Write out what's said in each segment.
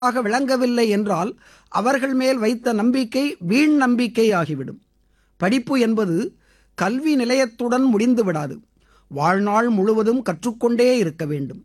ஆக விளங்கவில்லை என்றால் அவர்கள் மேல் வைத்த நம்பிக்கை வீண் நம்பிக்கை ஆகிவிடும் படிப்பு என்பது கல்வி நிலையத்துடன் முடிந்து விடாது வாழ்நாள் முழுவதும் கற்றுக்கொண்டே இருக்க வேண்டும்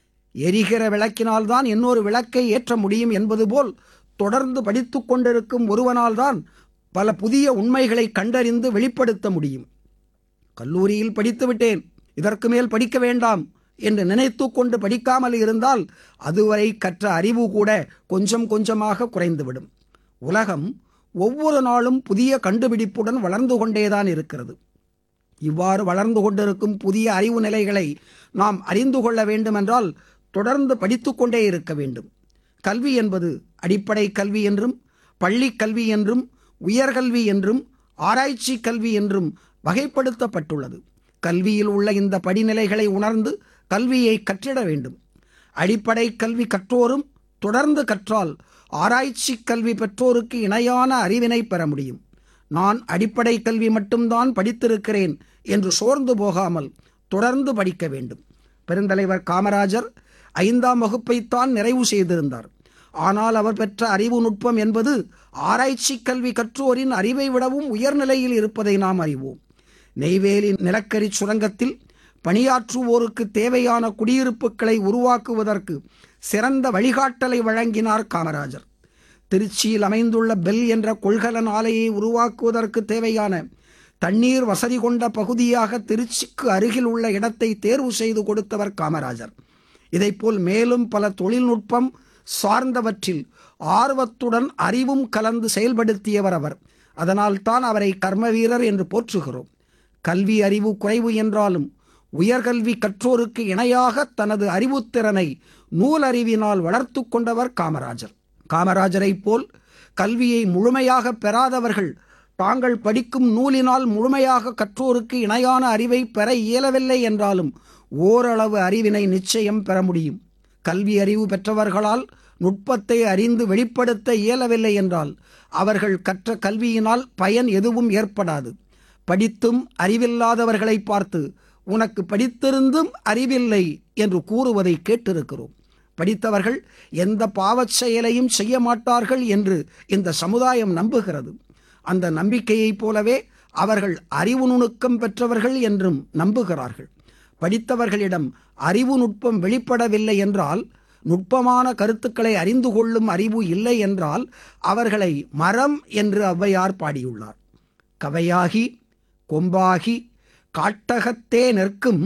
எரிகிற விளக்கினால்தான் இன்னொரு விளக்கை ஏற்ற முடியும் என்பது போல் தொடர்ந்து படித்துக் கொண்டிருக்கும் ஒருவனால்தான் பல புதிய உண்மைகளை கண்டறிந்து வெளிப்படுத்த முடியும் கல்லூரியில் படித்து விட்டேன் இதற்கு மேல் படிக்க வேண்டாம் என்று நினைத்து கொண்டு படிக்காமல் இருந்தால் அதுவரை கற்ற அறிவு கூட கொஞ்சம் கொஞ்சமாக குறைந்துவிடும் உலகம் ஒவ்வொரு நாளும் புதிய கண்டுபிடிப்புடன் வளர்ந்து கொண்டேதான் இருக்கிறது இவ்வாறு வளர்ந்து கொண்டிருக்கும் புதிய அறிவு நிலைகளை நாம் அறிந்து கொள்ள வேண்டுமென்றால் தொடர்ந்து படித்து கொண்டே இருக்க வேண்டும் கல்வி என்பது அடிப்படை கல்வி என்றும் பள்ளி கல்வி என்றும் உயர்கல்வி என்றும் ஆராய்ச்சி கல்வி என்றும் வகைப்படுத்தப்பட்டுள்ளது கல்வியில் உள்ள இந்த படிநிலைகளை உணர்ந்து கல்வியை கற்றிட வேண்டும் அடிப்படை கல்வி கற்றோரும் தொடர்ந்து கற்றால் ஆராய்ச்சி கல்வி பெற்றோருக்கு இணையான அறிவினை பெற முடியும் நான் அடிப்படை கல்வி மட்டும்தான் படித்திருக்கிறேன் என்று சோர்ந்து போகாமல் தொடர்ந்து படிக்க வேண்டும் பெருந்தலைவர் காமராஜர் ஐந்தாம் வகுப்பைத்தான் நிறைவு செய்திருந்தார் ஆனால் அவர் பெற்ற அறிவு நுட்பம் என்பது ஆராய்ச்சி கல்வி கற்றோரின் அறிவை விடவும் உயர்நிலையில் இருப்பதை நாம் அறிவோம் நெய்வேலி நிலக்கரி சுரங்கத்தில் பணியாற்றுவோருக்கு தேவையான குடியிருப்புகளை உருவாக்குவதற்கு சிறந்த வழிகாட்டலை வழங்கினார் காமராஜர் திருச்சியில் அமைந்துள்ள பெல் என்ற கொள்கலன் ஆலையை உருவாக்குவதற்கு தேவையான தண்ணீர் வசதி கொண்ட பகுதியாக திருச்சிக்கு அருகில் உள்ள இடத்தை தேர்வு செய்து கொடுத்தவர் காமராஜர் இதைப்போல் மேலும் பல தொழில்நுட்பம் சார்ந்தவற்றில் ஆர்வத்துடன் அறிவும் கலந்து செயல்படுத்தியவர் அவர் அதனால் தான் அவரை கர்ம வீரர் என்று போற்றுகிறோம் கல்வி அறிவு குறைவு என்றாலும் உயர்கல்வி கற்றோருக்கு இணையாக தனது அறிவுத்திறனை நூலறிவினால் வளர்த்து கொண்டவர் காமராஜர் காமராஜரைப் போல் கல்வியை முழுமையாக பெறாதவர்கள் தாங்கள் படிக்கும் நூலினால் முழுமையாக கற்றோருக்கு இணையான அறிவை பெற இயலவில்லை என்றாலும் ஓரளவு அறிவினை நிச்சயம் பெற முடியும் கல்வி அறிவு பெற்றவர்களால் நுட்பத்தை அறிந்து வெளிப்படுத்த இயலவில்லை என்றால் அவர்கள் கற்ற கல்வியினால் பயன் எதுவும் ஏற்படாது படித்தும் அறிவில்லாதவர்களை பார்த்து உனக்கு படித்திருந்தும் அறிவில்லை என்று கூறுவதை கேட்டிருக்கிறோம் படித்தவர்கள் எந்த பாவச் செயலையும் செய்ய மாட்டார்கள் என்று இந்த சமுதாயம் நம்புகிறது அந்த நம்பிக்கையைப் போலவே அவர்கள் அறிவு நுணுக்கம் பெற்றவர்கள் என்றும் நம்புகிறார்கள் படித்தவர்களிடம் அறிவு நுட்பம் வெளிப்படவில்லை என்றால் நுட்பமான கருத்துக்களை அறிந்து கொள்ளும் அறிவு இல்லை என்றால் அவர்களை மரம் என்று ஔவையார் பாடியுள்ளார் கவையாகி கொம்பாகி காட்டகத்தே நிற்கும்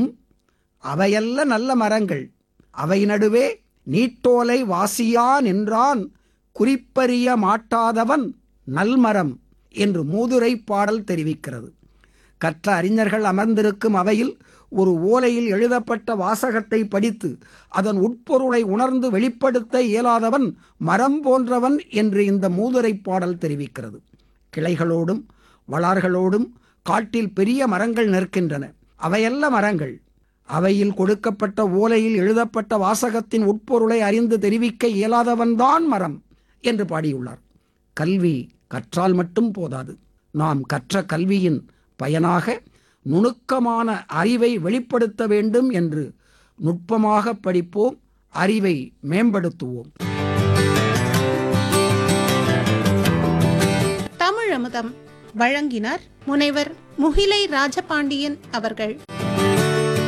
அவையல்ல நல்ல மரங்கள் அவை நடுவே நீட்டோலை வாசியா நின்றான் குறிப்பறிய மாட்டாதவன் நல்மரம் என்று மூதுரை பாடல் தெரிவிக்கிறது கற்ற அறிஞர்கள் அமர்ந்திருக்கும் அவையில் ஒரு ஓலையில் எழுதப்பட்ட வாசகத்தை படித்து அதன் உட்பொருளை உணர்ந்து வெளிப்படுத்த இயலாதவன் மரம் போன்றவன் என்று இந்த மூதுரை பாடல் தெரிவிக்கிறது கிளைகளோடும் வளார்களோடும் காட்டில் பெரிய மரங்கள் நிற்கின்றன அவையல்ல மரங்கள் அவையில் கொடுக்கப்பட்ட ஓலையில் எழுதப்பட்ட வாசகத்தின் உட்பொருளை அறிந்து தெரிவிக்க இயலாதவன்தான் மரம் என்று பாடியுள்ளார் கல்வி கற்றால் மட்டும் போதாது நாம் கற்ற கல்வியின் பயனாக நுணுக்கமான அறிவை வெளிப்படுத்த வேண்டும் என்று நுட்பமாக படிப்போம் அறிவை மேம்படுத்துவோம் தமிழ் அமுதம் வழங்கினார் முனைவர் முகிலை ராஜபாண்டியன் அவர்கள்